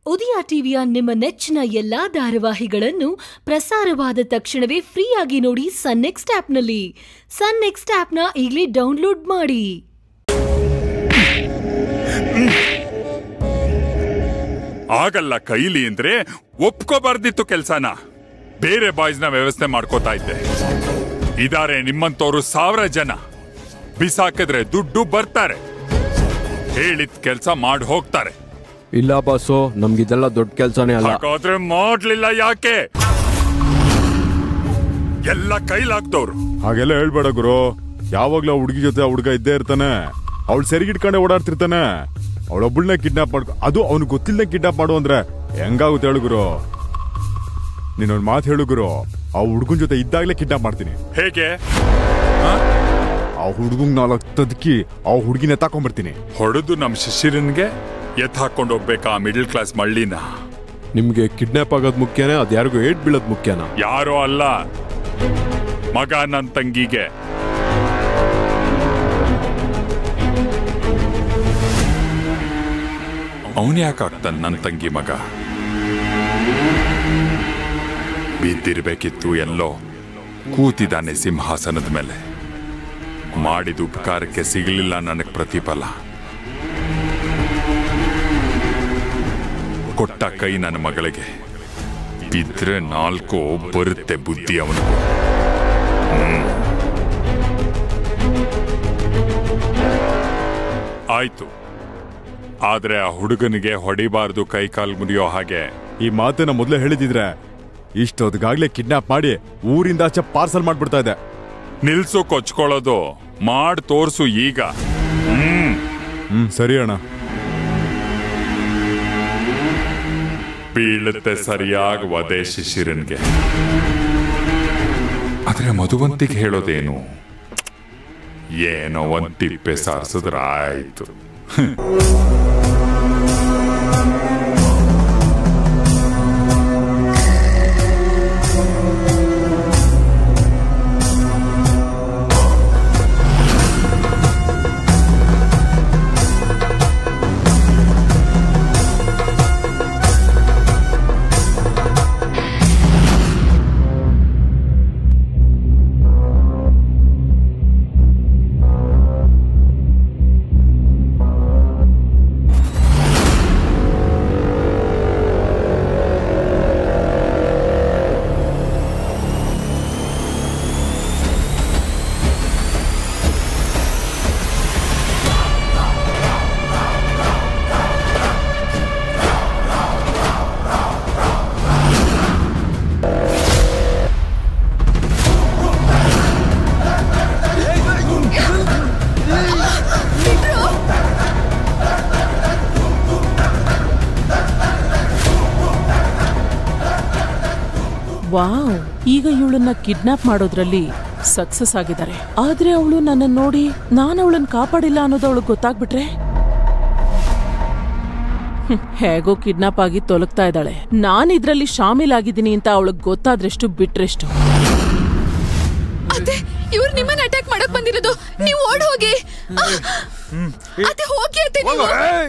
ಉದಯ ಟಿವಿಯ ನಿಮ್ಮ ನೆಚ್ಚಿನ ಎಲ್ಲಾ ಧಾರಾವಾಹಿಗಳನ್ನು ಪ್ರಸಾರವಾದ ತಕ್ಷಣವೇ ಫ್ರೀಯಾಗಿ ನೋಡಿ ಸನ್ ನೆಕ್ಸ್ಟ್ ಆಪ್ನಲ್ಲಿ ಸನ್ ನೆಕ್ಸ್ಟ್ ಆಪ್ನ ಈಗಲೇ ಡೌನ್ಲೋಡ್ ಮಾಡಿ ಆಗಲ್ಲ ಕೈಲಿ ಅಂದ್ರೆ ಒಪ್ಕೋಬಾರ್ದಿತ್ತು ಕೆಲ್ಸನ ಬೇರೆ ಬಾಯ್ಸ್ನ ವ್ಯವಸ್ಥೆ ಮಾಡ್ಕೋತಾ ಇದ್ದೆ ಇದಾರೆ ನಿಮ್ಮಂತವ್ರು ಸಾವಿರ ಜನ ಬಿಸಾಕಿದ್ರೆ ದುಡ್ಡು ಬರ್ತಾರೆ ಹೇಳಿದ ಕೆಲ್ಸ ಮಾಡಿ ಹೋಗ್ತಾರೆ ಇಲ್ಲ ಬಾಸು ನಮ್ಗಿದೆಲ್ಲ ದೊಡ್ಡ ಕೆಲ್ಸನೇ ಅಲ್ಲ ಹಾಗಾದ್ರೆ ಮಾಡ್ಲಿಲ್ಲ ಯಾಕೆ ಎಲ್ಲ ಕೈಲಾಗ್ದವ್ರು ಹಾಗೆಲ್ಲ ಹೇಳ್ಬೇಡ ಗುರು ಯಾವಾಗ್ಲೂ ಆ ಹುಡುಗಿ ಜೊತೆ ಆ ಹುಡುಗ ಇದ್ದೇ ಇರ್ತಾನೆ ಅವಳು ಸೆರಿಗಿಟ್ಕೊಂಡೆ ಓಡಾಡ್ತಿರ್ತಾನೆ ಅವಳೊಬ್ಬಳನ್ನ ಕಿಡ್ನಾಪ್ ಮಾಡ್ಕೊ ಅದು ಅವ್ನು ಗೊತ್ತಿಲ್ಲದೆ ಕಿಡ್ನಾಪ್ ಮಾಡು ಅಂದ್ರೆ ಹೆಂಗಾಗುತ್ತೆ ಹೇಳು ಗುರು ನೀನೊಂದ್ ಮಾತು ಹೇಳು ಗುರು ಆ ಹುಡುಗನ್ ಜೊತೆ ಇದ್ದಾಗ್ಲೇ ಕಿಡ್ನಾಪ್ ಮಾಡ್ತೀನಿ ಹೇಗೆ ಆ ಹುಡುಗಂಗ್ ನಾಲ್ಕು ತದ್ಕಿ ಆ ಹುಡುಗಿನ ಎತ್ತಾಕೊಂಡ್ಬರ್ತೀನಿ ಹೊಡೆದು ನಮ್ ಶಿಶಿರನ್ಗೆ ಎತ್ ಹಾಕೊಂಡು ಹೋಗ್ಬೇಕಾ ಮಿಡಲ್ ಕ್ಲಾಸ್ ಮಳ್ಳಿನ ನಿಮ್ಗೆ ಕಿಡ್ನಾಪ್ ಆಗೋದ್ ಮುಖ್ಯನೇ ಅದ್ ಯಾರಿಗೂ ಏಟ್ ಬೀಳೋದ್ ಮುಖ್ಯನಾ ಯಾರೋ ಅಲ್ಲ ಮಗ ನನ್ ತಂಗಿಗೆ ಅವನ್ ಯಾಕಾಗ್ತಾನ ನನ್ ತಂಗಿ ಮಗ ಬಿದ್ದಿರ್ಬೇಕಿತ್ತು ಎಲ್ಲೋ ಕೂತಿದ್ದಾನೆ ಸಿಂಹಾಸನದ ಮೇಲೆ ಮಾಡಿದ ಉಪಕಾರಕ್ಕೆ ಸಿಗಲಿಲ್ಲ ನನಗೆ ಪ್ರತಿಫಲ ಕೊಟ್ಟ ಕೈ ನನ್ನ ಮಗಳಿಗೆ ಬಿದ್ರೆ ನಾಲ್ಕು ಬರುತ್ತೆ ಬುದ್ಧಿ ಅವನು ಆಯ್ತು ಆದ್ರೆ ಆ ಹುಡುಗನಿಗೆ ಹೊಡಿಬಾರ್ದು ಕೈ ಕಾಲು ಮುರಿಯೋ ಹಾಗೆ ಈ ಮಾತನ್ನ ಮೊದಲೇ ಹೇಳಿದಿದ್ರೆ ಇಷ್ಟೊತ್ತಿಗಾಗ್ಲೇ ಕಿಡ್ನಾಪ್ ಮಾಡಿ ಊರಿಂದ ಆಚೆ ಪಾರ್ಸಲ್ ಮಾಡ್ಬಿಡ್ತಾ ಇದೆ ನಿಲ್ಸು ಕೊಚ್ಕೊಳ್ಳೋದು ಮಾಡ್ ತೋರ್ಸು ಈಗ ಹ್ಮ್ ಸರಿ ಅಣ್ಣ ಬೀಳುತ್ತೆ ಸರಿಯಾಗಿ ವದೆ ಶಿಶಿರನ್ಗೆ ಆದ್ರೆ ಮಧುವಂತಿಗೆ ಹೇಳೋದೇನು ಏನೋ ಒಂದ್ ತಿಪ್ಪೆ ಸಾರಿಸಿದ್ರ ಆಯ್ತು ವಾವ್ ಈಗ ಇವಳನ್ನ ಕಿಡ್ನಾಪ್ ಮಾಡೋದ್ರಲ್ಲಿ ಸಕ್ಸಸ್ ಆಗಿದ್ದಾರೆ ಆದ್ರೆ ಅವಳು ನನ್ನ ನೋಡಿ ನಾನು ಅವಳನ್ನ ಕಾಪಾಡಿಲ್ಲ ಅನ್ನೋದು ಅವಳಿಗೆ ಗೊತ್ತಾಗ್ಬಿಟ್ರೆ ಹ್ಮ್, ಹೇಗೋ ಕಿಡ್ನಾಪ್ ಆಗಿ ತೊಲಗ್ತಾ ಇದ್ದಾಳೆ ನಾನ್ ಇದ್ರಲ್ಲಿ ಶಾಮಿಲ್ ಆಗಿದ್ದೀನಿ ಅಂತ ಅವಳಿಗೆ ಗೊತ್ತಾದ್ರೆಷ್ಟು ಬಿಟ್ರೆಷ್ಟು ಅತ್ತೆ ಇವ್ರು ನಿಮ್ಮನ್ನ ಅಟ್ಯಾಕ್ ಮಾಡಕ್ ಬಂದಿರೋದು ನೀವು ಓಡ್ ಹೋಗಿ ಅತ್ತೆ ಹೋಗಿ ಅತ್ತೆ ನೀವು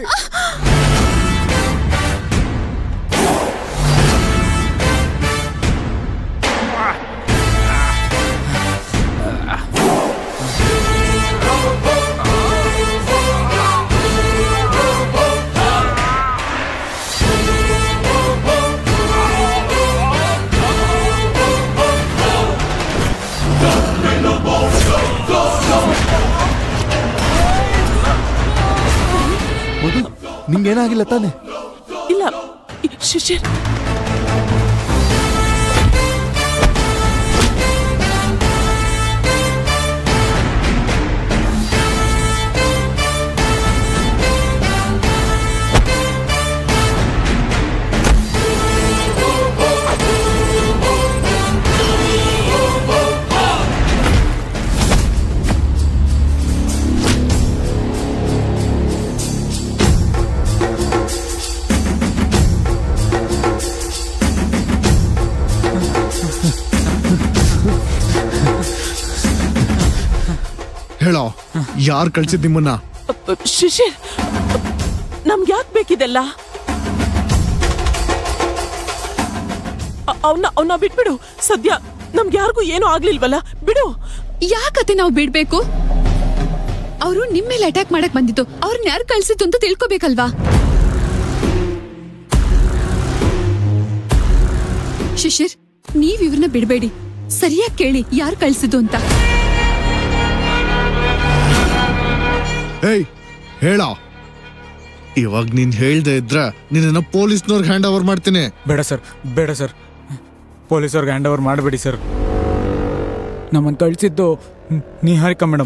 ನಿಂಗೇನಾಗಿಲ್ಲ ತಾನೆ ಇಲ್ಲ ಇ- ಶಿಶಿರ್ ಹೇಳೋ ಯಾರು ಕಳ್ಸಿದ್ ನಿಮ್ಮನ್ನ ಅ- ಶಿಶಿರ್ ನಮ್ಗೆ ಯಾಕೆ ಬೇಕಿದೆಲ್ಲ ಅವನ್ನ ಅವನ್ನ ಬಿಟ್ಬಿಡು ಸದ್ಯ ನಮ್ಗೆ ಯಾರಿಗೂ ಏನೂ ಆಗ್ಲಿಲ್ವಲ್ಲ ಬಿಡು ಯಾಕತ್ತೆ ನಾವು ಬಿಡ್ಬೇಕು ಅವರು ನಿಮ್ ಮೇಲೆ ಅಟ್ಯಾಕ್ ಮಾಡಕ್ ಬಂದಿತ್ತು ಅವ್ರನ್ನ ಯಾರು ಕಳ್ಸಿತ್ತು ಅಂತ ತಿಳ್ಕೊಬೇಕಲ್ವಾ ಶಿಶಿರ್ ನೀವ್ ಇವ್ರನ್ನ ಬಿಡ್ಬೇಡಿ ಸರಿಯಾಗಿ ಕೇಳಿ ಯಾರು ಕಳ್ಸಿದ್ದು ಅಂತ ಏಯ್ ಹೇಳ ಇವಾಗ ನೀನ್ ಹೇಳ್ದೆ ಇದ್ರೆ ನಿನ್ನ ಪೊಲೀಸ್ನವ್ರಿಗೆ ಹ್ಯಾಂಡ್ ಓವರ್ ಮಾಡ್ತೀನಿ ಬೇಡ ಸರ್ ಬೇಡ ಸರ್ ಪೊಲೀಸವ್ರಿಗೆ ಹ್ಯಾಂಡ್ ಓವರ್ ಮಾಡಬೇಡಿ ಸರ್ ನಮ್ಮನ್ನು ಕಳಿಸಿದ್ದು ನಿಹಾರಿಕಾ ಮೇಡಮ್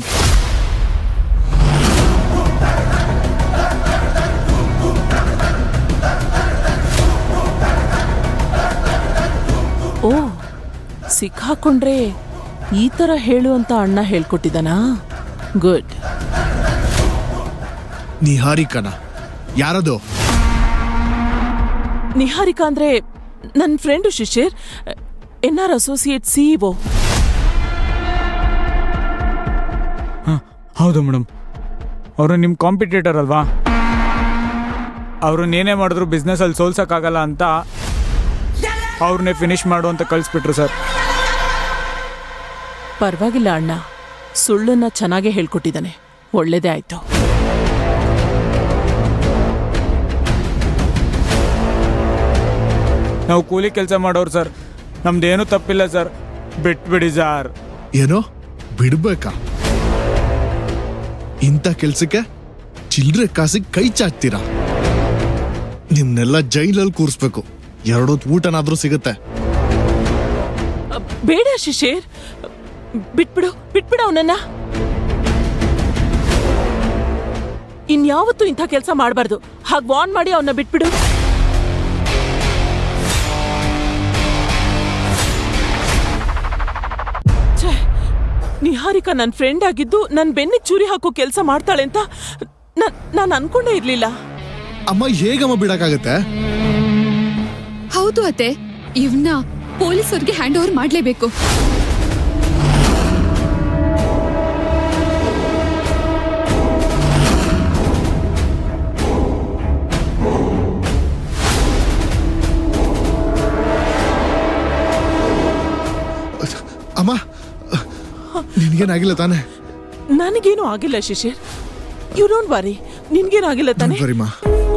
ಓ ಸಿಕ್ಕಾಕೊಂಡ್ರೆ ಈ ತರ ಹೇಳು ಅಂತ ಅಣ್ಣ ಹೇಳ್ಕೊಟ್ಟಿದ್ದಾನಾ ಗುಡ್ ನಿಹಾರಿಕನ ಯಾರದು ನಿಹಾರಿಕಾ ಅಂದ್ರೆ ನನ್ನ friend Shishir N R associate CEO ಹಾಂ ಹೌದು ಮೇಡಮ್ ಅವರು ನಿಮ್ಮ ಕಾಂಪಿಟೇಟರ್ ಅಲ್ವಾ ಅವ್ರನ್ನೇನೇ ಮಾಡಿದ್ರು ಬಿಸ್ನೆಸ್ಸಲ್ಲಿ ಸೋಲ್ಸೋಕ್ಕಾಗಲ್ಲ ಅಂತ ಅವ್ರನ್ನೇ ಫಿನಿಶ್ ಮಾಡು ಅಂತ ಕಳಿಸ್ಬಿಟ್ರು ಸರ್ ಪರವಾಗಿಲ್ಲ ಅಣ್ಣ ಸುಳ್ಳನ್ನ ಚೆನ್ನಾಗೇ ಹೇಳ್ಕೊಟ್ಟಿದ್ದಾನೆ ಒಳ್ಳೇದೇ ಆಯ್ತು ನಾವು ಕೂಲಿ ಕೆಲಸ ಮಾಡೋರು ಸರ್ ನಮ್ದೇನು ತಪ್ಪಿಲ್ಲ ಸರ್ ಬಿಟ್ಬಿಡಿ ಸರ್ ಏನೋ ಬಿಡ್ಬೇಕಾ ಇಂಥ ಕೆಲ್ಸಕ್ಕೆ ಚಿಲ್ಡ್ರೆ ಕಾಸಿಗೆ ಕೈ ಚಾಚ್ತೀರಾ ನಿಮ್ನೆಲ್ಲ ಜೈಲಲ್ಲಿ ಕೂರಿಸ್ಬೇಕು ಎರಡೊತ್ತು ಊಟನಾದ್ರೂ ಸಿಗುತ್ತೆ ಅ, ಬೇಡ ಶಿಶಿರ್ ಬಿಟ್ಬಿಡು ಬಿಟ್ಬಿಡು ಅವನನ್ನ ಇನ್ಯಾವತ್ತೂ ಇಂಥ ಕೆಲಸ ಮಾಡಬಾರ್ದು ಹಾಗೆ ವಾರ್ನ್ ಮಾಡಿ ಅವನ್ನ ಬಿಟ್ಬಿಡು ಛೇ, ನಿಹಾರಿಕಾ ನನ್ನ ಫ್ರೆಂಡ್ ಆಗಿದ್ದು ನನ್ನ ಬೆನ್ನಿಗೆ ಚೂರಿ ಹಾಕೋ ಕೆಲಸ ಮಾಡ್ತಾಳೆ ಅಂತ ನಾನು ಅನ್ಕೊಂಡೇ ಇರ್ಲಿಲ್ಲ ಅಮ್ಮ ಹೇಗಮ್ಮ ಬಿಡಕ್ಕಾಗತ್ತೆ ಹೌದು ಅತ್ತೆ ಇವ್ನ ಪೊಲೀಸರಿಗೆ ಹ್ಯಾಂಡ್ ಓವರ್ ಮಾಡ್ಲೇಬೇಕು ಅಮ್ಮ ನಿನ್ಗೇನಾಗಿಲ್ಲ ತಾನೆ ನನಗೇನು ಆಗಿಲ್ಲ ಶಿಶಿರ್ ಯು ಡೋಂಟ್ ವರಿ ನಿನ್ಗೇನು ಆಗಿಲ್ಲ ತಾನೆ ಬರಿಮಾ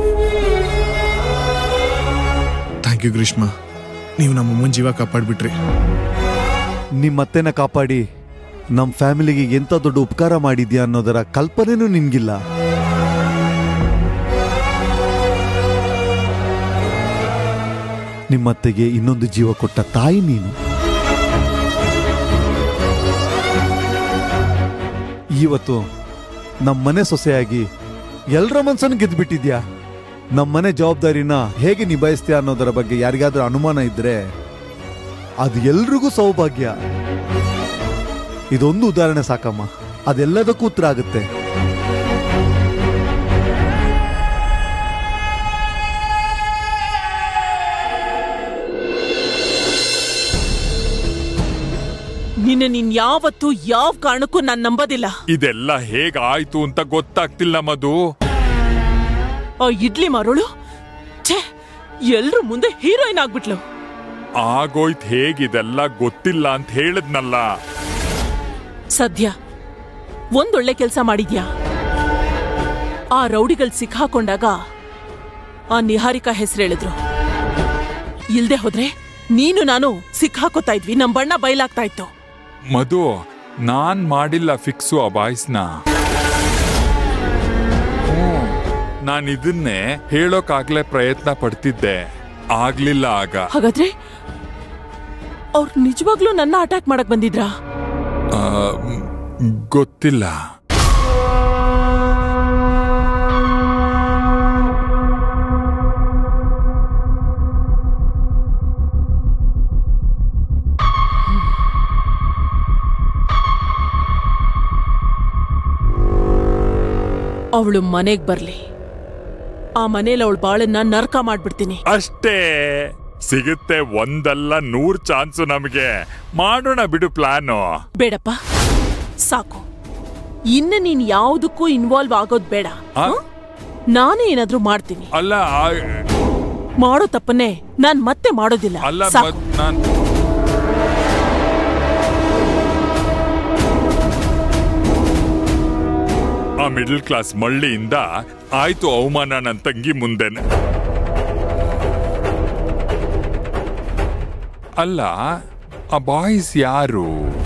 ಥ್ಯಾಂಕ್ ಯು ಗ್ರೀಷ್ಮ ನೀವು ನಮ್ಮಮ್ಮನ ಜೀವ ಕಾಪಾಡ್ಬಿಟ್ರಿ ನಿಮ್ಮ ಅತ್ತೆನ ಕಾಪಾಡಿ ನಮ್ಮ ಫ್ಯಾಮಿಲಿಗೆ ಎಂಥ ದೊಡ್ಡ ಉಪಕಾರ ಮಾಡಿದ್ಯಾ ಅನ್ನೋದರ ಕಲ್ಪನೆನೂ ನಿನ್ಗಿಲ್ಲ ನಿಮ್ಮತ್ತೆಗೆ ಇನ್ನೊಂದು ಜೀವ ಕೊಟ್ಟ ತಾಯಿ ನೀನು ಇವತ್ತು ನಮ್ಮನೆ ಸೊಸೆಯಾಗಿ ಎಲ್ಲರ ಮನ್ಸನ್ನು ಗೆದ್ಬಿಟ್ಟಿದ್ಯಾ ನಮ್ಮನೆ ಜವಾಬ್ದಾರಿನ ಹೇಗೆ ನಿಭಾಯಿಸ್ತೀಯ ಅನ್ನೋದರ ಬಗ್ಗೆ ಯಾರಿಗಾದ್ರೂ ಅನುಮಾನ ಇದ್ರೆ ಅದು ಎಲ್ರಿಗೂ ಸೌಭಾಗ್ಯ ಇದೊಂದು ಉದಾಹರಣೆ ಸಾಕಮ್ಮ ಅದೆಲ್ಲದಕ್ಕೂ ಉತ್ತರ ಆಗುತ್ತೆ ನಿನ್ನ ನೀನ್ ಯಾವತ್ತೂ ಯಾವ ಕಾರಣಕ್ಕೂ ನಾನ್ ನಂಬೋದಿಲ್ಲ ಇದೆಲ್ಲ ಹೇಗಾಯ್ತು ಅಂತ ಗೊತ್ತಾಗ್ತಿಲ್ಲ ಮಧು ಆ ಇಡ್ಲಿ ಮಾರೋಳು ಛೇ ಎಲ್ರು ಮುಂದೆ ಹೀರೋಯಿನ್ ಆಗ್ಬಿಟ್ಲು ಆಗೋಯ್ತ್ ಹೇಗಿದೆಲ್ಲ ಗೊತ್ತಿಲ್ಲ ಅಂತ ಹೇಳಿದ್ನಲ್ಲ ಸದ್ಯ ಒಂದೊಳ್ಳೆ ಕೆಲಸ ಮಾಡಿದ್ಯಾ ಆ ರೌಡಿಗಳು ಸಿಕ್ಕಾಕೊಂಡಾಗ ಆ ನಿಹಾರಿಕಾ ಹೆಸರು ಹೇಳಿದ್ರು ಇಲ್ದೆ ಹೋದ್ರೆ ನೀನು ನಾನು ಸಿಕ್ಕಾಕೋತಾ ಇದ್ವಿ ನಮ್ ಬಣ್ಣ ಬಯಲಾಗ್ತಾ ಇತ್ತು ಮಧು ನಾನ್ ಮಾಡಿಲ್ಲ ಫಿಕ್ಸು ಆ ಬಾಯ್ಸ್ನ ನಾನು ಇದನ್ನೇ ಹೇಳೋಕಾಗ್ಲೇ ಪ್ರಯತ್ನ ಪಡ್ತಿದ್ದೆ ಆಗ್ಲಿಲ್ಲ ಆಗ ಹಾಗಾದ್ರೆ ಅವ್ರು ನಿಜವಾಗ್ಲೂ ನನ್ನ ಅಟ್ಯಾಕ್ ಮಾಡಕ್ ಬಂದಿದ್ರಾ ಆ, ಮ್, ಗೊತ್ತಿಲ್ಲ ಅವಳು ಮನೆಗ್ ಬರ್ಲಿ ಆ ಮನೇಲಿ ಅವಳ ಬಾಳನ್ನ ನರ್ಕ ಮಾಡ್ಬಿಡ್ತೀನಿ ಅಷ್ಟೇ ಸಿಗುತ್ತೆ ಒಂದಲ್ಲ ನೂರ್ ಚಾನ್ಸು ನಮಗೆ ಮಾಡೋಣ ಬಿಡು ಪ್ಲಾನು ಬೇಡಪ್ಪ ಸಾಕು ಇನ್ನು ನೀನ್ ಯಾವುದಕ್ಕೂ ಇನ್ವಾಲ್ವ್ ಆಗೋದ್ ಬೇಡ ಆ? ಹ? ನಾನೇ ಏನಾದ್ರೂ ಮಾಡ್ತೀನಿ ಅಲ್ಲ ಆ- ಮಾಡೋ ತಪ್ಪನ್ನೇ ನಾನ್ ಮತ್ತೆ ಮಾಡೋದಿಲ್ಲ ಅಲ್ಲ ಸಾಕು. ಮತ್ ನಾನ್ ಆ ಮಿಡಲ್ ಕ್ಲಾಸ್ ಮಳ್ಳಿಯಿಂದ ಆಯ್ತು ಅವಮಾನ ನನ್ನ ತಂಗಿ ಮುಂದೆನೆ ಅಲ್ಲ ಆ ಬಾಯ್ಸ್ ಯಾರು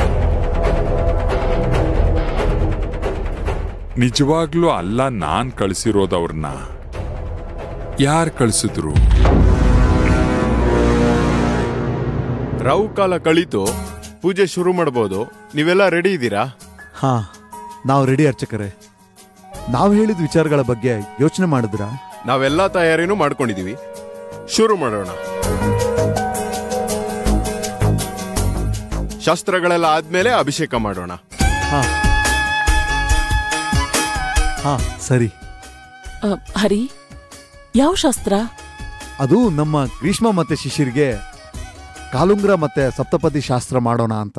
ನಿಜವಾಗ್ಲೂ ಅಲ್ಲ ನಾನ್ ಕಳ್ಸಿರೋದವ್ರನ್ನ ಯಾರು ಕಳ್ಸಿದ್ರು ರಾವು ಕಾಲ ಕಳೀತು ಪೂಜೆ ಶುರು ಮಾಡ್ಬೋದು ನೀವೆಲ್ಲ ರೆಡಿ ಇದ್ದೀರಾ ಹಾ ನಾವು ರೆಡಿ ಅರ್ಚಕರೇ ನಾವು ಹೇಳಿದ ವಿಚಾರಗಳ ಬಗ್ಗೆ ಯೋಚನೆ ಮಾಡಿದ್ರಾ ನಾವೆಲ್ಲ ತಯಾರಿನೂ ಮಾಡ್ಕೊಂಡಿದೀವಿ ಶುರು ಮಾಡೋಣ ಶಾಸ್ತ್ರಗಳೆಲ್ಲ ಆದ್ಮೇಲೆ ಅಭಿಷೇಕ ಮಾಡೋಣ ಹಾ ಹಾ ಸರಿ ಆ, ಹರಿ ಯಾವ ಶಾಸ್ತ್ರ ಅದು ನಮ್ಮ ಗ್ರೀಷ್ಮ ಮತ್ತೆ ಶಿಶಿರ್ಗೆ ಕಾಲುಂಗ್ರ ಮತ್ತೆ ಸಪ್ತಪದಿ ಶಾಸ್ತ್ರ ಮಾಡೋಣ ಅಂತ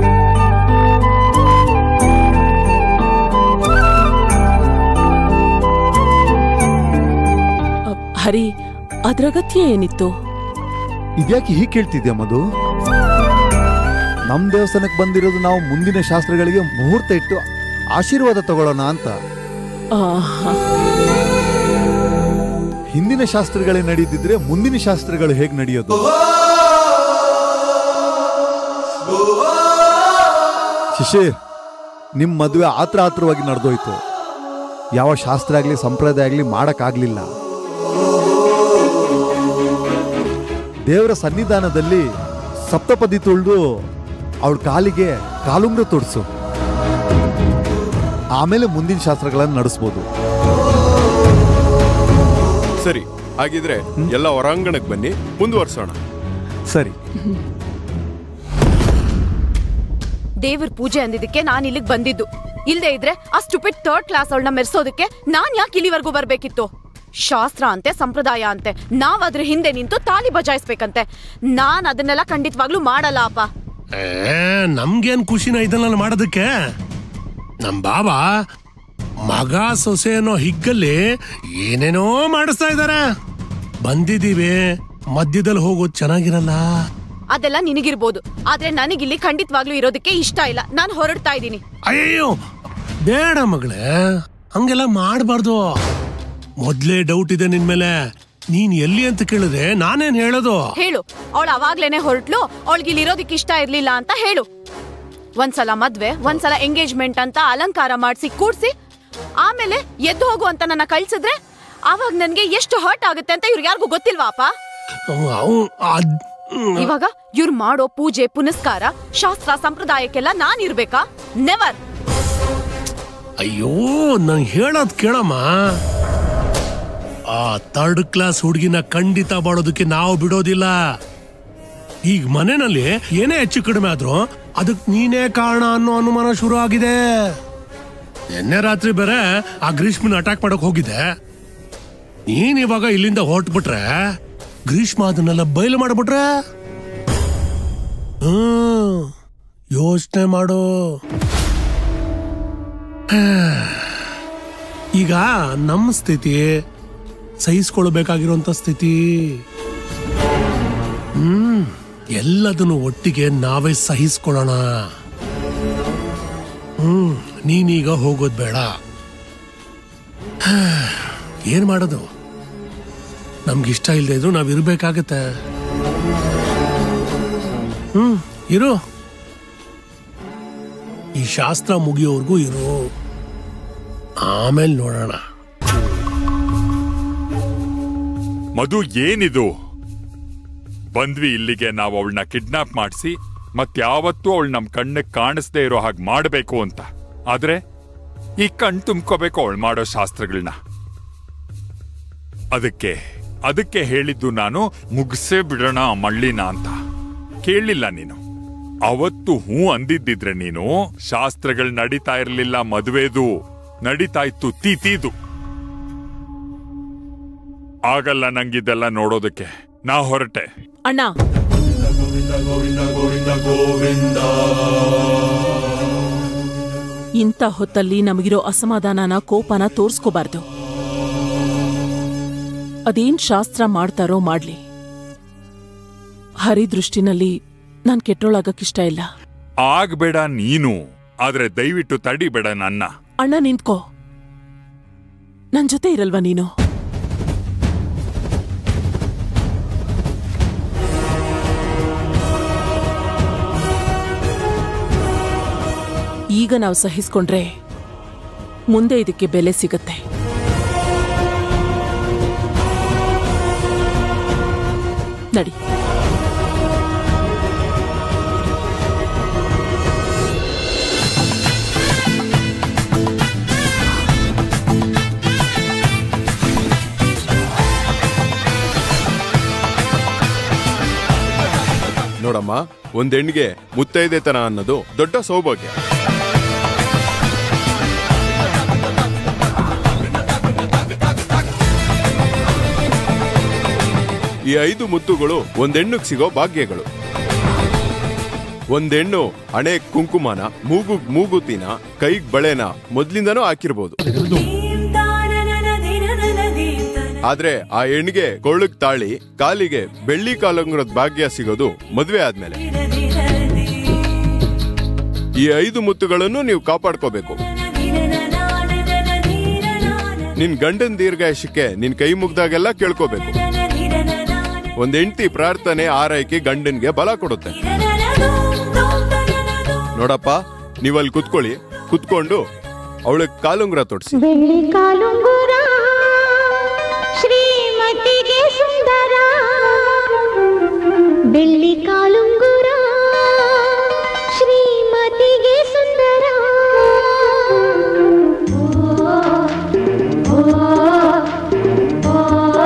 ಆ, ಹರಿ ಅದ್ರಗತ್ಯ ಏನಿತ್ತು ಇದ್ಯಾಕೆ ಹೀಗೆ ಕೇಳ್ತಿದ್ಯಾ ಮಧು ನಮ್ ದೇವಸ್ಥಾನಕ್ಕೆ ಬಂದಿರೋದು ನಾವು ಮುಂದಿನ ಶಾಸ್ತ್ರಗಳಿಗೆ ಮುಹೂರ್ತ ಇಟ್ಟು ಆಶೀರ್ವಾದ ತಗೊಳ್ಳೋಣ ಅಂತ ಆಹಾ. ಹಿಂದಿನ ಶಾಸ್ತ್ರಗಳೇ ನಡೀತಿದ್ರೆ ಮುಂದಿನ ಶಾಸ್ತ್ರಗಳು ಹೇಗೆ ನಡೆಯೋದು ಶಿಶಿರ್ ನಿಮ್ ಮದುವೆ ಆತ್ರ ಆತ್ರವಾಗಿ ನಡೆದೋಯ್ತು ಯಾವ ಶಾಸ್ತ್ರ ಆಗ್ಲಿ ಸಂಪ್ರದಾಯ ಆಗ್ಲಿ ಮಾಡಕ್ಕಾಗ್ಲಿಲ್ಲ ದೇವರ ಸನ್ನಿಧಾನದಲ್ಲಿ ಸಪ್ತಪದಿ ತುಳಿದು ಅವಳ ಕಾಲಿಗೆ ಕಾಲುಂಗ್ರ ತೊಡ್ಸು ಆಮೇಲೆ ಮುಂದಿನ ಶಾಸ್ತ್ರಗಳನ್ನು ನಡೆಸ್ಬೋದು ಸರಿ ಹಾಗಿದ್ರೆ ಎಲ್ಲ ಹೊರಾಂಗಣಕ್ಕೆ ಬನ್ನಿ ಮುಂದುವರ್ಸೋಣ ಸರಿ ದೇವ್ರ ಪೂಜೆ ಅಂದಿದ್ದಕ್ಕೆ ನಾನ್ ಇಲ್ಲಿಗ್ ಬಂದಿದ್ದು ಇಲ್ದೇ ಇದ್ರೆ ಆ ಸ್ಟುಪಿಡ್ ಥರ್ಡ್ ಕ್ಲಾಸ್ ಅವಳನ್ನ ಮೆರ್ಸೋದಕ್ಕೆ ನಾನ್ ಯಾಕೆ ಇಲ್ಲಿವರೆಗೂ ಬರ್ಬೇಕಿತ್ತು ಶಾಸ್ತ್ರ ಅಂತೆ ಸಂಪ್ರದಾಯ ಅಂತೆ ನಾವ್ ಅದ್ರ ಹಿಂದೆ ನಿಂತು ತಾಲಿ ಬಜಾಯಿಸ್ಬೇಕಂತೆ ನಾನ್ ಅದನ್ನೆಲ್ಲ ಖಂಡಿತವಾಗ್ಲೂ ಮಾಡಲ್ಲ ಅಪ್ಪ ಏ ನಮ್ಗೇನ್ ಖುಷಿನ ಇದನ್ನ ಮಾಡೋದಕ್ಕೆ ನಮ್ ಬಾಬಾ ಮಗ ಸೊಸೆ ಅನ್ನೋ ಹಿಗ್ಗಲ್ಲಿ ಏನೇನೋ ಮಾಡಿಸ್ತಾ ಇದಾರೆ ಬಂದಿದೀವಿ ಮಧ್ಯದಲ್ಲಿ ಹೋಗೋದು ಚೆನ್ನಾಗಿರಲ್ಲ ಅದೆಲ್ಲ ನಿನಗಿರ್ಬೋದು ಆದ್ರೆ ನನಗಿಲ್ಲಿ ಖಂಡಿತವಾಗ್ಲೂ ಇರೋದಕ್ಕೆ ಇಷ್ಟ ಇಲ್ಲ ನಾನ್ ಹೊರಡ್ತಾ ಇದ್ದೀನಿ ಅಯ್ಯಯ್ಯೋ ಬೇಡ ಮಗಳೇ ಹಂಗೆಲ್ಲ ಮಾಡಬಾರ್ದು ಮೊದ್ಲೇ ಡೌಟ್ ಇದೆ ನಿನ್ ಮೇಲೆ ನೀನ್ ಎಲ್ಲಿ ಅಂತ ಕೇಳಿದ್ರೆ ನಾನೇನ್ ಹೇಳೋದು ಹೇಳು ಅವಳು ಅವಾಗ್ಲೇನೆ ಹೊರಟ್ಲು ಅವಳಿಗೆ ಇಲ್ಲಿ ಇರೋದಕ್ಕೆ ಇಷ್ಟ ಇರ್ಲಿಲ್ಲ ಅಂತ ಹೇಳು ಒಂದ್ಸಲ ಮದ್ವೆ ಒಂದ್ಸಲ ಎಂಗೇಜ್ಮೆಂಟ್ ಅಂತ ಅಲಂಕಾರ ಮಾಡಿಸಿ ಕೂಡ್ಸಿ ಆಮೇಲೆ ಎದ್ದು ಹೋಗು ಅಂತ ನನ್ನ ಕಳ್ಸಿದ್ರೆ ಆವಾಗ ನನ್ಗೆ ಎಷ್ಟು ಹರ್ಟ್ ಆಗುತ್ತೆ ಅಂತ ಇವ್ರಿಗೆ ಯಾರಿಗೂ ಗೊತ್ತಿಲ್ವಾ ಅಪ್ಪ ಅವ್- ಅದ್- ಇವಾಗ ಇವ್ರು ಮಾಡೋ ಪೂಜೆ ಪುನಸ್ಕಾರ ಶಾಸ್ತ್ರ ಸಂಪ್ರದಾಯಕ್ಕೆಲ್ಲ ನಾನ್ ಇರ್ಬೇಕಾ ನೆವರ್ ಅಯ್ಯೋ ನಂಗೆ ಹೇಳೋದ್ ಕೇಳಮ್ಮ ಆ ಥರ್ಡ್ ಕ್ಲಾಸ್ ಹುಡುಗಿನ ಖಂಡಿತ ಮಾಡೋದಕ್ಕೆ ನಾವು ಬಿಡೋದಿಲ್ಲ ಈಗ ಮನೆಯಲ್ಲಿ ಏನೇ ಹೆಚ್ಚು ಕಡಿಮೆ ಆದ್ರೂ ಅದಕ್ ನೀನೇ ಕಾರಣ ಅನ್ನೋ ಅನುಮಾನ ಶುರು ಆಗಿದೆ ನಿನ್ನೆ ರಾತ್ರಿ ಬೇರೆ ಆ ಗ್ರೀಷ್ಮನ ಅಟ್ಯಾಕ್ ಮಾಡಕ್ ಹೋಗಿದ್ದೆ ನೀನ್ ಇವಾಗ ಇಲ್ಲಿಂದ ಹೊರಟ್ಬಿಟ್ರೆ ಗ್ರೀಷ್ಮ ಅದನ್ನೆಲ್ಲ ಬಯಲು ಮಾಡ್ಬಿಟ್ರೆ ಹ್ಮ್ ಯೋಚನೆ ಮಾಡು ಈಗ ನಮ್ಮ ಸ್ಥಿತಿ ಸಹಿಸ್ಕೊಳ್ಬೇಕಾಗಿರುವಂತ ಸ್ಥಿತಿ ಹ್ಮ್ ಎಲ್ಲದನ್ನು ಒಟ್ಟಿಗೆ ನಾವೇ ಸಹಿಸ್ಕೊಳ್ಳೋಣ ಹ್ಮ್ ನೀನೀಗ ಹೋಗೋದ್ ಬೇಡ ಏನ್ ಮಾಡೋದು ನಮ್ಗಿಷ್ಟ ಇಲ್ಲದೆ ಇದ್ರು ನಾವ್ ಇರ್ಬೇಕಾಗತ್ತೆ ಹ್ಮ್ ಇರು ಈ ಶಾಸ್ತ್ರ ಮುಗಿಯೋವರೆಗೂ ಇರು ಆಮೇಲೆ ನೋಡೋಣ ಮಧು ಏನಿದು ಬಂದ್ವಿ ಇಲ್ಲಿಗೆ ನಾವು ಅವಳನ್ನ ಕಿಡ್ನಾಪ್ ಮಾಡಿಸಿ ಮತ್ಯಾವತ್ತೂ ಅವಳು ನಮ್ ಕಣ್ಣಿಗೆ ಕಾಣಿಸ್ದೇ ಇರೋ ಹಾಗೆ ಮಾಡಬೇಕು ಅಂತ ಆದ್ರೆ ಈ ಕಣ್ ತುಂಬ್ಕೋಬೇಕು ಅವಳು ಮಾಡೋ ಶಾಸ್ತ್ರಗಳನ್ನ ಅದಕ್ಕೆ ಅದಕ್ಕೆ ಹೇಳಿದ್ದು ನಾನು ಮುಗಿಸೇ ಬಿಡೋಣ ಆ ಮಳ್ಳಿನ ಅಂತ ಕೇಳಲಿಲ್ಲ ನೀನು ಅವತ್ತು ಹೂ ಅಂದಿದ್ದಿದ್ರೆ ನೀನು ಶಾಸ್ತ್ರಗಳು ನಡೀತಾ ಇರಲಿಲ್ಲ ಮದುವೆದು ನಡೀತಾ ಇತ್ತು ತೀತೀದು ಆಗಲ್ಲ ನಂಗಿದೆಲ್ಲ ನೋಡೋದಕ್ಕೆ ನಾ ಹೊರಟೆ ಅಣ್ಣ ಇಂಥ ಹೊತ್ತಲ್ಲಿ ನಮಗಿರೋ ಅಸಮಾಧಾನನ ಕೋಪನ ತೋರ್ಸ್ಕೋಬಾರ್ದು ಅದೇನ್ ಶಾಸ್ತ್ರ ಮಾಡ್ತಾರೋ ಮಾಡ್ಲಿ ಹರಿದೃಷ್ಟಿನಲ್ಲಿ ನಾನ್ ಕೆಟ್ಟೋಳಾಗಕ್ಕಿಷ್ಟ ಇಲ್ಲ ಆಗ್ಬೇಡ ನೀನು ಆದ್ರೆ ದಯವಿಟ್ಟು ತಡಿಬೇಡ ನನ್ನ ಅಣ್ಣ ನಿಂತ್ಕೋ ನನ್ ಜೊತೆ ಇರಲ್ವಾ ನೀನು ಈಗ ನಾವು ಸಹಿಸ್ಕೊಂಡ್ರೆ ಮುಂದೆ ಇದಕ್ಕೆ ಬೆಲೆ ಸಿಗತ್ತೆ ನಡಿ ನೋಡಮ್ಮ ಒಂದ್ ಹೆಣ್ಣಿಗೆ ಮುತ್ತೈದೆತನ ಅನ್ನೋದು ದೊಡ್ಡ ಸೌಭಾಗ್ಯ ಈ ಐದು ಮುತ್ತುಗಳು ಒಂದೆಣ್ಣುಗ್ ಸಿಗೋ ಭಾಗ್ಯಗಳು ಒಂದೆಣ್ಣು ಹಣೆ ಕುಂಕುಮನ ಮೂಗು ಮೂಗುತಿನ ಕೈಗ್ ಬಳೆನ ಮೊದ್ಲಿಂದನೂ ಹಾಕಿರ್ಬೋದು ಆದ್ರೆ ಆ ಹೆಣ್ಣಿಗೆ ಕೊಳ್ಳಕ್ ತಾಳಿ ಕಾಲಿಗೆ ಬೆಳ್ಳಿ ಕಾಲಂಗುರದ ಭಾಗ್ಯ ಸಿಗೋದು ಮದ್ವೆ ಆದ್ಮೇಲೆ ಈ ಐದು ಮುತ್ತುಗಳನ್ನು ನೀವು ಕಾಪಾಡ್ಕೋಬೇಕು ನಿನ್ ಗಂಡನ್ ದೀರ್ಘಾಯುಷ್ಯಕ್ಕೆ ನಿನ್ ಕೈ ಮುಗ್ದಾಗೆಲ್ಲ ಕೇಳ್ಕೋಬೇಕು ಒಂದ್ ಹೆಂಡತಿ ಪ್ರಾರ್ಥನೆ ಆರೈಕೆ ಗಂಡನ್ಗೆ ಬಲ ಕೊಡುತ್ತೆ ನೋಡಪ್ಪ ನೀವಲ್ಲಿ ಕುತ್ಕೊಳ್ಳಿ ಕುತ್ಕೊಂಡು ಅವಳಿಗೆ ಕಾಲುಂಗ್ರ ತೊಡ್ಸಿ ಬೆಳ್ಳಿ ಕಾಲುಂಗುರ ಶ್ರೀಮತಿಗೆ ಸುಂದರ ಬೆಳ್ಳಿ ಕಾಲುಂಗುರ ಶ್ರೀಮತಿಗೆ ಸುಂದರ ಓ, ಓ, ಓ,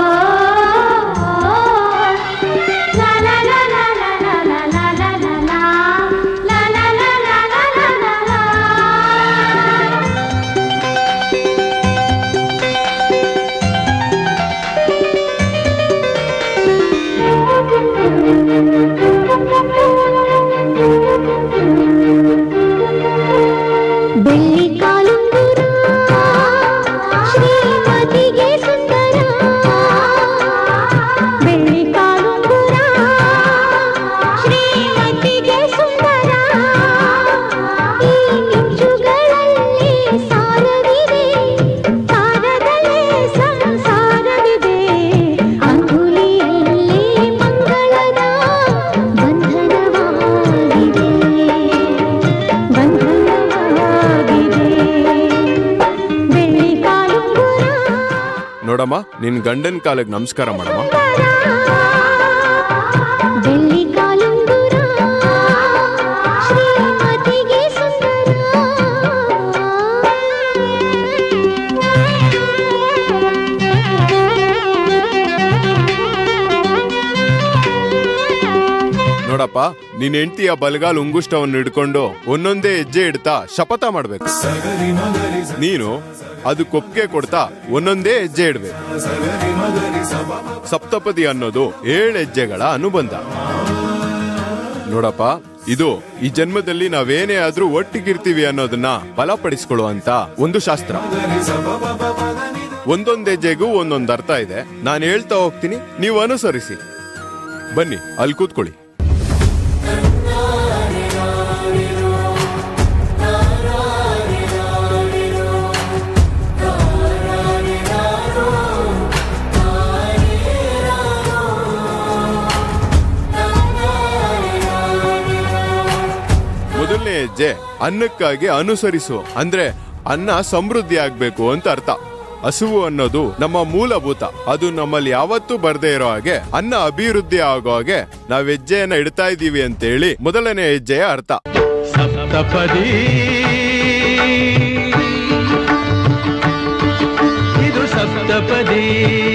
ಲಾ, ಲಾ, ಲಾ, ಲಾ, ಲಾ, ಲಾ, ಲಾ, ಲಾ, ಲಾ, ಲಾ, ಲಾ. ಲಾ, ಲಾ, ಲಾ, ಲಾ, ಲಾ, ಲಾ, ಲಾ, ಲಾ. ಬೆಳ್ಳಿ ಕಾಲುಂಗುರ ಶ್ರೀಮತಿಗೆ ಸುಂದರ ಬೆಳ್ಳಿ ಕಾಲುಂಗುರ ಶ್ರೀಮತಿಗೆ ಸುಂದರ ಈ ಮಿಂಚುಗಳಲ್ಲಿ ಸಾರವಿದೆ ಸಾರದಲ್ಲೇ ಸಂಸಾರವಿದೆ ಅಂಗುಲಿಯಲ್ಲಿ ಮಂಗಳದ ಬಂಧನವಾಗಿದೆ ಬಂಧನವಾಗಿದೆ ಬೆಳ್ಳಿ ಕಾಲುಂಗುರ ನೋಡಮ್ಮ ನಿನ್ ಗಂಡನ್ ಕಾಲಿಗೆ ನಮಸ್ಕಾರ ಮಾಡಮ್ಮ ಬೆಳ್ಳಿ ಕಾಲುಂಗುರ ಶ್ರೀಮತಿಗೆ ನೋಡಪ್ಪ ನಿನ್ ಹೆಂಡತಿಯ ಬಲಗಾಲ್ ಉಂಗುಷ್ಟವನ್ನು ಹಿಡ್ಕೊಂಡು ಒಂದೊಂದೇ ಹೆಜ್ಜೆ ಇಡ್ತಾ ಶಪಥ ಮಾಡ್ಬೇಕು ನೀನು ಅದು ಕೊಪ್ಪಿಗೆ ಕೊಡ್ತಾ ಒಂದೊಂದೇ ಹೆಜ್ಜೆ ಇಡ್ಬೇಕು ಸಪ್ತಪದಿ ಅನ್ನೋದು ಏಳು ಹೆಜ್ಜೆಗಳ ಅನುಬಂಧ ನೋಡಪ್ಪ ಇದು ಈ ಜನ್ಮದಲ್ಲಿ ನಾವೇನೇ ಆದ್ರೂ ಒಟ್ಟಿಗಿರ್ತೀವಿ ಅನ್ನೋದನ್ನ ಬಲಪಡಿಸ್ಕೊಳ್ಳುವಂತ ಒಂದು ಶಾಸ್ತ್ರ ಒಂದೊಂದ್ ಹೆಜ್ಜೆಗೂ ಒಂದೊಂದ್ ಅರ್ಥ ಇದೆ ನಾನು ಹೇಳ್ತಾ ಹೋಗ್ತೀನಿ ನೀವು ಅನುಸರಿಸಿ ಬನ್ನಿ ಅಲ್ಲಿ ಕೂತ್ಕೊಳ್ಳಿ ಮೊದಲನೇ ಹೆಜ್ಜೆ ಅನ್ನಕ್ಕಾಗಿ ಅನುಸರಿಸು ಅಂದ್ರೆ ಅನ್ನ ಸಮೃದ್ಧಿ ಆಗ್ಬೇಕು ಅಂತ ಅರ್ಥ ಹಸುವು ಅನ್ನೋದು ನಮ್ಮ ಮೂಲಭೂತ ಅದು ನಮ್ಮಲ್ಲಿ ಯಾವತ್ತೂ ಬರ್ದೇ ಇರೋ ಹಾಗೆ ಅನ್ನ ಅಭಿವೃದ್ಧಿ ಆಗೋ ಹಾಗೆ ನಾವ್ ಹೆಜ್ಜೆಯನ್ನ ಇಡ್ತಾ ಇದೀವಿ ಅಂತ ಹೇಳಿ ಮೊದಲನೇ ಹೆಜ್ಜೆಯ ಅರ್ಥ ಸಪ್ತಪದಿ ಇದು ಸಪ್ತಪದಿ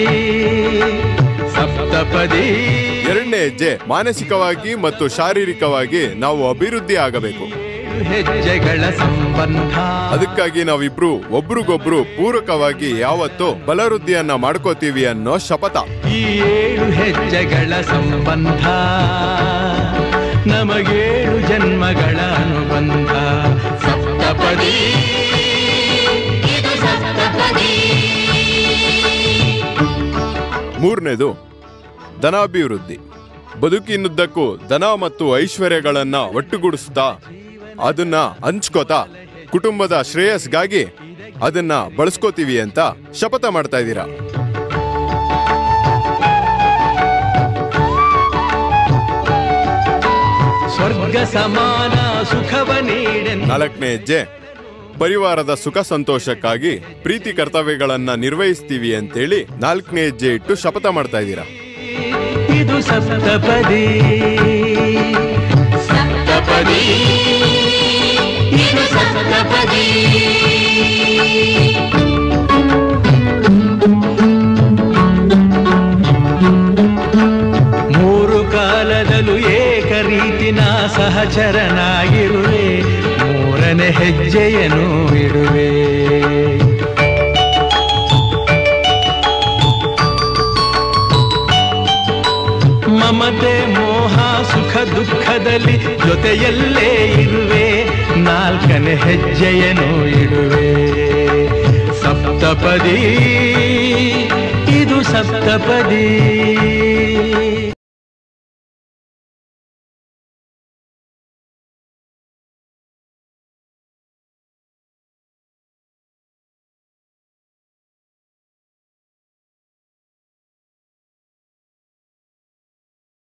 ಸಪ್ತಪದಿ ಎರಡನೇ ಹೆಜ್ಜೆ ಮಾನಸಿಕವಾಗಿ ಮತ್ತು ಶಾರೀರಿಕವಾಗಿ ನಾವು ಅಭಿವೃದ್ಧಿ ಆಗಬೇಕು ಹೆಜ್ಜೆಗಳ ಸಂಬಂಧ ಅದಕ್ಕಾಗಿ ನಾವಿಬ್ರು ಒಬ್ರಿಗೊಬ್ರು ಪೂರಕವಾಗಿ ಯಾವತ್ತೂ ಬಲವೃದ್ಧಿಯನ್ನ ಮಾಡ್ಕೋತೀವಿ ಅನ್ನೋ ಶಪಥ ಈ ಏಳು ಹೆಜ್ಜೆಗಳ ಸಂಬಂಧ ನಮಗೇಳು ಜನ್ಮಗಳ ಅನುಬಂಧ ಸಪ್ತಪದಿ ಇದು ಸಪ್ತಪದಿ ಮೂರನೇದು ಧನಾಭಿವೃದ್ಧಿ ಬದುಕಿನುದ್ದಕ್ಕೂ ಧನ ಮತ್ತು ಐಶ್ವರ್ಯಗಳನ್ನ ಒಟ್ಟುಗೂಡಿಸ್ತಾ ಅದನ್ನ ಹಂಚ್ಕೋತಾ ಕುಟುಂಬದ ಶ್ರೇಯಸ್ಗಾಗಿ ಅದನ್ನ ಬಳಸ್ಕೋತೀವಿ ಅಂತ ಶಪಥ ಮಾಡ್ತಾ ಇದ್ದೀರಾ ಸ್ವರ್ಗ ಸಮಾನ ಸುಖವ ನೀಡೆನ್ ನಾಲ್ಕನೇ ಹೆಜ್ಜೆ ಪರಿವಾರದ ಸುಖ ಸಂತೋಷಕ್ಕಾಗಿ ಪ್ರೀತಿ ಕರ್ತವ್ಯಗಳನ್ನ ನಿರ್ವಹಿಸ್ತೀವಿ ಅಂತೇಳಿ ನಾಲ್ಕನೇ ಹೆಜ್ಜೆ ಇಟ್ಟು ಶಪಥ ಮಾಡ್ತಾ ಇದ್ದೀರಾ ಇದು ಸಪ್ತಪದಿ ಸಪ್ತಪದಿ ಇದು ಸಪ್ತಪದಿ ಮೂರು ಕಾಲದಲ್ಲೂ ಏಕ ರೀತಿನ ಸಹಚರನಾಗಿರುವೆ ಮೂರನೇ ಹೆಜ್ಜೆಯನ್ನು ಇಡುವೆ ಮಮತೆ ಮೋಹ ಸುಖ ದುಃಖದಲ್ಲಿ ಜೊತೆಯಲ್ಲೇ ಇರುವೆ ನಾಲ್ಕನೇ ಹೆಜ್ಜೆಯನ್ನು ಇಡುವೆ ಸಪ್ತಪದಿ ಇದು ಸಪ್ತಪದಿ